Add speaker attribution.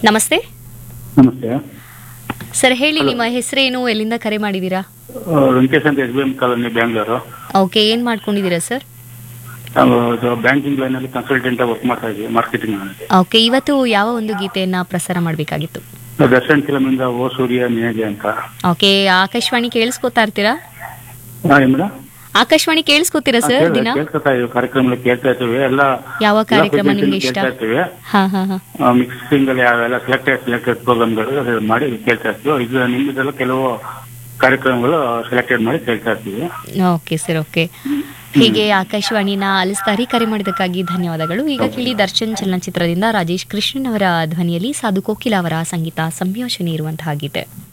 Speaker 1: ನಮಸ್ತೆ
Speaker 2: ನಮಸ್ತೆ
Speaker 1: ಸರ್ ಹೇಳಿ ನಿಮ್ಮ ಹೆಸರೇನು ಎಲ್ಲಿಂದ ಕರೆ ಮಾಡಿದ್ದೀರಾ
Speaker 2: ಆ, ವೆಂಕಟೇಶ್ ಅಂತ S B M colony Bangalore
Speaker 1: okay ಏನ್ ಮಾಡ್ಕೊಂಡಿದ್ದೀರಾ ಸರ್
Speaker 2: ನಾವು ಬ್ಯಾಂಕಿಂಗ್ ಲೈನಲ್ಲಿ ಕನ್ಸಲ್ಟೆಂಟ್ ವರ್ಕ್ ಮಾಡ್ತಾ ಇದ್ದೀವಿ ಮಾರ್ಕೆಟಿಂಗ್ ನಲ್ಲಿ
Speaker 1: ಓಕೆ ಇವತ್ತು ಯಾವ ಒಂದು ಗೀತೆಯನ್ನ ಪ್ರಸಾರ ಮಾಡಬೇಕಾಗಿತ್ತು
Speaker 2: ದರ್ಶನ್ ಫಿಲಮ್ ಇಂದ ಓ ಸೂರ್ಯ ನಿನಗೆ ಅಂತ
Speaker 1: ಓಕೆ ಆಕಾಶವಾಣಿ ಕೇಳಿಸ್ಕೊತಾ ಇರ್ತೀರಾ
Speaker 2: ಹಾ, ಏನ್ ಮೇಡಮ್?
Speaker 1: ಆಕಾಶವಾಣಿ ಕೇಳಿಸ್ಕೊತೀರಾ
Speaker 2: ಹಾ,
Speaker 1: ಸರ್
Speaker 2: ಕೇಳ್-
Speaker 1: ದಿನ
Speaker 2: ಕೇಳ್ಕೊತಾ ಇದೀವಿ ಕಾರ್ಯಕ್ರಮ ಕೇಳ್ತಾ ಇರ್ತೀವಿ ಎಲ್ಲ
Speaker 1: ಯಾವ
Speaker 2: ಎಲ್ಲ
Speaker 1: ಕಾರ್ಯಕ್ರಮ
Speaker 2: frequency
Speaker 1: ನಿಮ್ಗೆ ಇಷ್ಟ
Speaker 2: ಕೇಳ್ತಾ ಇರ್ತೀವಿ
Speaker 1: ಹಾ ಹಾ ಹಾ
Speaker 2: ಮಿಕ್ಸಿಂಗ್ ಅಲ್ಲಿ ಯಾವೆಲ್ಲ ಸೆಲೆಕ್ಟೆಡ್ ಸೆಲೆಕ್ಟೆಡ್ ಪ್ರೋಗ್ರಾಮ್ಗಳು ಅದು ಮಾಡಿ ಕೇಳ್ತಾ ಇರ್ತೀವಿ ಇದು ನಿಮ್ಮದೆಲ್ಲ ಕೆಲವು ಕಾರ್ಯಕ್ರಮಗಳು ಸೆಲೆಕ್ಟೆಡ್ ಮಾಡಿ ಕೇಳ್ತಾ ಇರ್ತೀವಿ
Speaker 1: ಓಕೆ ಸರ್ ಓಕೆ ಹೀಗೆ ಆಕಾಶವಾಣಿನ ಆಲಿಸ್ತಾರಿ ಕರೆ ಮಾಡಿದ್ದಕ್ಕಾಗಿ ಧನ್ಯವಾದಗಳು ಈಗ ಕೇಳಿ ದರ್ಶನ್ ಚಲನಚಿತ್ರದಿಂದ ರಾಜೇಶ್ ಕೃಷ್ಣನ್ ಅವರ ಧ್ವನಿಯಲ್ಲಿ ಸಾಧು ಕೋಕಿಲ ಅವರ ಸಂಗೀತ ಸಂಯೋಜನೆ ಇರುವಂತಹ ಗೀತೆ